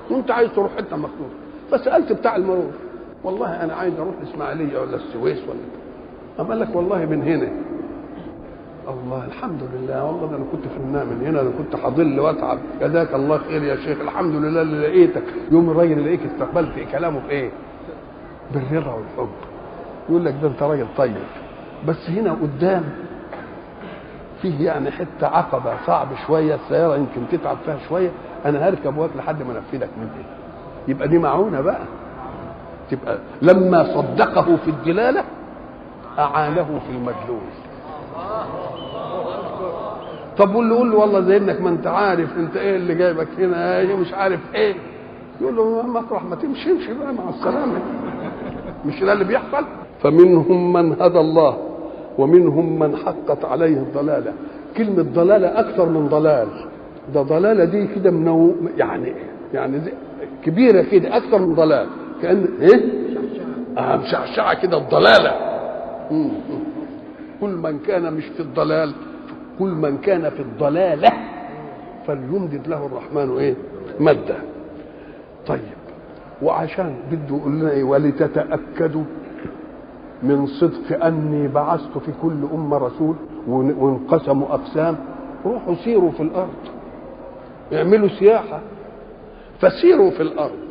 وانت عايز تروح حته مخصوص فسالت بتاع المرور والله انا عايز اروح الاسماعيليه ولا السويس ولا قام قال لك والله من هنا الله الحمد لله والله ده انا كنت في النام من هنا انا كنت هضل واتعب جزاك الله خير يا شيخ الحمد لله اللي لقيتك يوم الراجل يلاقيك استقبلت كلامه بايه؟ بالرضا والحب يقول لك ده انت راجل طيب بس هنا قدام فيه يعني حته عقبه صعب شويه السياره يمكن تتعب فيها شويه انا هركب واك لحد ما انفذك من ايه يبقى دي معونه بقى تبقى لما صدقه في الدلاله اعانه في المدلول طب واللي يقول له والله زي انك ما انت عارف انت ايه اللي جايبك هنا ايه مش عارف ايه يقول له مطرح ما تمشي امشي بقى مع السلامه مش ده اللي بيحصل فمنهم من هدى الله ومنهم من حقت عليه الضلاله كلمه ضلاله اكثر من ضلال ده ضلاله دي كده منو يعني يعني دي كبيره كده اكثر من ضلال كان ايه آه مشعشعه كده الضلاله مم. كل من كان مش في الضلال كل من كان في الضلاله فليمدد له الرحمن ايه مده طيب وعشان بده يقول لنا ايه ولتتاكدوا من صدق اني بعثت في كل امه رسول وانقسموا اقسام روحوا سيروا في الارض اعملوا سياحه فسيروا في الارض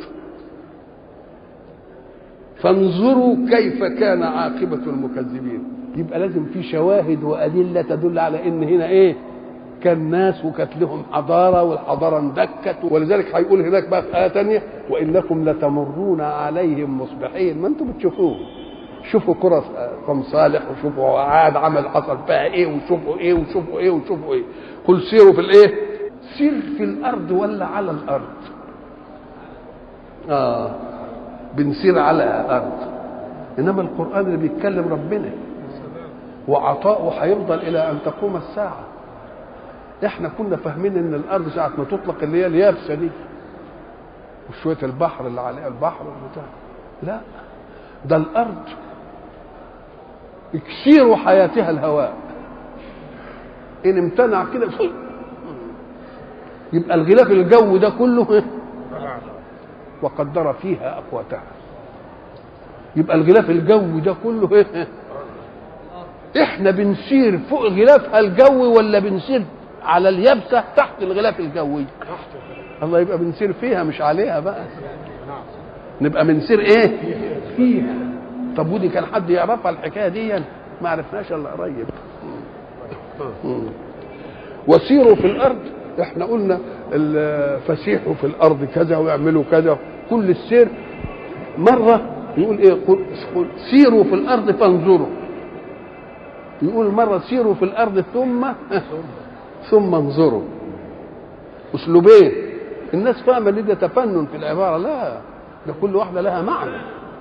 فانظروا كيف كان عاقبه المكذبين يبقى لازم في شواهد وادله تدل على ان هنا ايه كان ناس وكانت لهم حضاره والحضاره اندكت ولذلك هيقول هناك بقى في ايه ثانيه وانكم لتمرون عليهم مصبحين ما انتم بتشوفوه شوفوا قرى قوم صالح وشوفوا عاد عمل حصل فيها ايه وشوفوا ايه وشوفوا ايه وشوفوا ايه قل سيروا في الايه سير في الارض ولا على الارض اه بنسير على الارض انما القران اللي بيتكلم ربنا وعطاؤه هيفضل الى ان تقوم الساعه احنا كنا فاهمين ان الارض ساعه ما تطلق اللي هي اليابسه دي وشويه البحر اللي عليها البحر والبتاع لا ده الارض يكسير حياتها الهواء ان امتنع كده يبقى الغلاف الجو ده كله وقدر فيها اقواتها يبقى الغلاف الجوي ده كله ايه احنا بنسير فوق غلافها الجوي ولا بنسير على اليابسه تحت الغلاف الجوي الله يبقى بنسير فيها مش عليها بقى نبقى بنسير ايه فيها طب ودي كان حد يعرفها الحكايه دي ما عرفناش الا قريب وسيروا في الارض احنا قلنا فسيحوا في الارض كذا ويعملوا كذا كل السير مره يقول ايه قل سيروا في الارض فانظروا يقول مرة سيروا في الأرض ثم ثم انظروا أسلوبين الناس فاهمة ان ده تفنن في العبارة لا ده كل واحدة لها معنى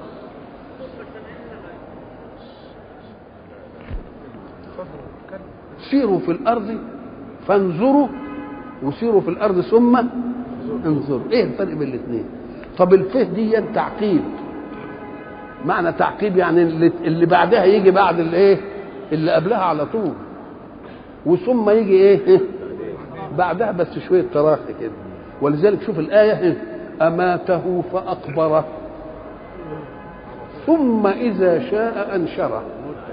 سيروا في الأرض فانظروا وسيروا في الأرض ثم انظروا ايه الفرق بين الاثنين طب الفه دي تعقيب معنى تعقيب يعني اللي بعدها يجي بعد الايه اللي قبلها على طول وثم يجي ايه بعدها بس شويه تراخي كده ولذلك شوف الايه اماته فاقبره ثم اذا شاء انشره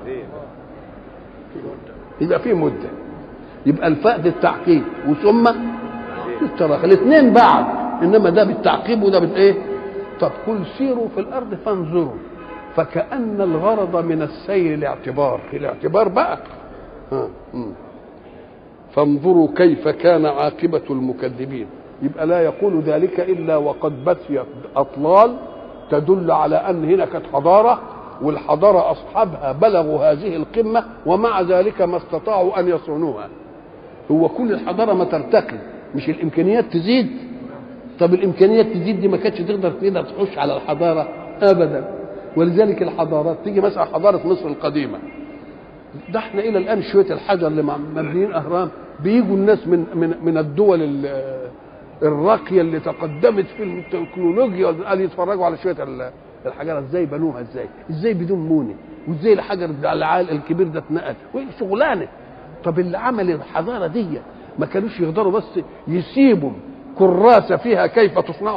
يبقى في مده يبقى الفاء بالتعقيب وثم بالتراخي الاثنين بعد انما ده بالتعقيب وده بالايه طب قل سيروا في الارض فانظروا فكأن الغرض من السير الاعتبار الاعتبار بقى ها. فانظروا كيف كان عاقبة المكذبين يبقى لا يقول ذلك إلا وقد بثيت أطلال تدل على أن هنا كانت حضارة والحضارة أصحابها بلغوا هذه القمة ومع ذلك ما استطاعوا أن يصونوها هو كل الحضارة ما ترتقي مش الإمكانيات تزيد طب الإمكانيات تزيد دي ما كانتش تقدر تقدر تخش على الحضارة أبدا ولذلك الحضارات تيجي مثلا حضاره مصر القديمه ده احنا الى الان شويه الحجر اللي مبنيين اهرام بيجوا الناس من من من الدول الراقيه اللي تقدمت في التكنولوجيا قال يتفرجوا على شويه الحجاره ازاي بنوها ازاي ازاي بدون موني وازاي الحجر العال الكبير ده اتنقل شغلانه طب اللي عمل الحضاره دي ما كانوش يقدروا بس يسيبوا كراسه فيها كيف تصنع